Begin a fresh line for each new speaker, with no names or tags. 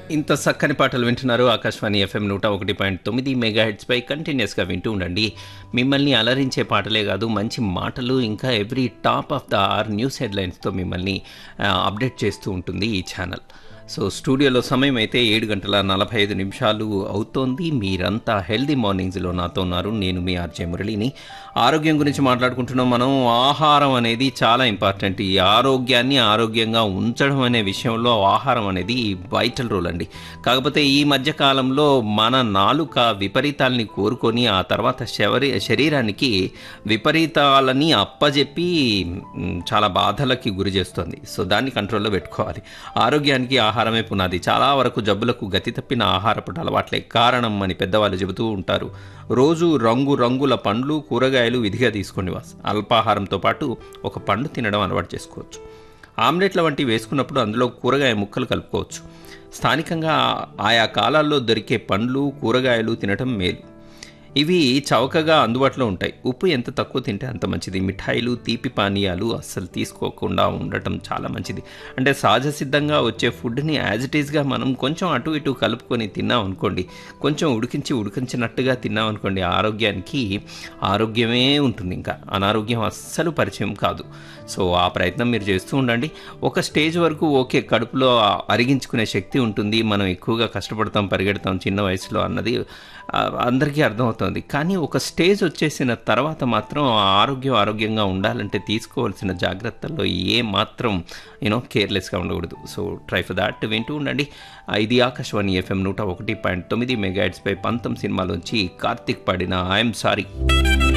ఇంత చక్కని పాటలు వింటున్నారు ఆకాశవాణి ఎఫ్ఎం నూట ఒకటి పాయింట్ తొమ్మిది మెగా హెడ్స్పై కంటిన్యూస్గా వింటూ ఉండండి మిమ్మల్ని అలరించే పాటలే కాదు మంచి మాటలు ఇంకా every top of the hour news హెడ్లైన్స్తో మిమ్మల్ని ఆ, అప్డేట్ చేస్తూ ఉంటుంది ఈ ఛానల్ సో స్టూడియోలో సమయం అయితే ఏడు గంటల నలభై ఐదు నిమిషాలు అవుతోంది మీరంతా హెల్దీ మార్నింగ్స్లో నాతో ఉన్నారు నేను మీ ఆర్జే మురళిని ఆరోగ్యం గురించి మాట్లాడుకుంటున్నాం మనం ఆహారం అనేది చాలా ఇంపార్టెంట్ ఈ ఆరోగ్యాన్ని ఆరోగ్యంగా ఉంచడం అనే విషయంలో ఆహారం అనేది వైటల్ రోల్ అండి కాకపోతే ఈ మధ్య కాలంలో మన నాలుక విపరీతాలని కోరుకొని ఆ తర్వాత శవరి శరీరానికి విపరీతాలని అప్పజెప్పి మ్, చాలా బాధలకి గురి చేస్తుంది సో దాన్ని కంట్రోల్లో పెట్టుకోవాలి ఆరోగ్యానికి ఆహారమే పునాది చాలా వరకు జబ్బులకు గతి తప్పిన ఆహారపు అలవాట్లే కారణం అని పెద్దవాళ్ళు చెబుతూ ఉంటారు రోజు రంగు రంగుల పండ్లు కూరగాయలు విధిగా తీసుకోండి వాస్ అల్పాహారంతో పాటు ఒక పండు తినడం అలవాటు చేసుకోవచ్చు ఆమ్లెట్ల వంటివి వేసుకున్నప్పుడు అందులో కూరగాయ ముక్కలు కలుపుకోవచ్చు స్థానికంగా ఆయా కాలాల్లో దొరికే పండ్లు కూరగాయలు తినటం మేలు ఇవి చౌకగా అందుబాటులో ఉంటాయి ఉప్పు ఎంత తక్కువ తింటే అంత మంచిది మిఠాయిలు తీపి పానీయాలు అస్సలు తీసుకోకుండా ఉండటం చాలా మంచిది అంటే సహజ సిద్ధంగా వచ్చే ఫుడ్ని యాజ్ ఇట్ ఈస్గా మనం కొంచెం అటు ఇటు కలుపుకొని తిన్నాం అనుకోండి కొంచెం ఉడికించి ఉడికించినట్టుగా తిన్నాం అనుకోండి ఆరోగ్యానికి ఆరోగ్యమే ఉంటుంది ఇంకా అనారోగ్యం అస్సలు పరిచయం కాదు సో ఆ ప్రయత్నం మీరు చేస్తూ ఉండండి ఒక స్టేజ్ వరకు ఓకే కడుపులో అరిగించుకునే శక్తి ఉంటుంది మనం ఎక్కువగా కష్టపడతాం పరిగెడతాం చిన్న వయసులో అన్నది ఆ, అందరికీ అర్థమవుతుంది కానీ ఒక స్టేజ్ వచ్చేసిన తర్వాత మాత్రం ఆ ఆరోగ్యం ఆరోగ్యంగా ఉండాలంటే తీసుకోవాల్సిన జాగ్రత్తల్లో ఏ మాత్రం యూనో కేర్లెస్గా ఉండకూడదు సో ట్రై ఫర్ దాట్ వింటూ ఉండండి ఆ, ఇది ఆకాశవాణి ఎఫ్ఎం నూట ఒకటి పాయింట్ తొమ్మిది మెగాయిడ్స్పై పంతం సినిమాలోంచి కార్తిక్ పాడిన ఐఎమ్ సారీ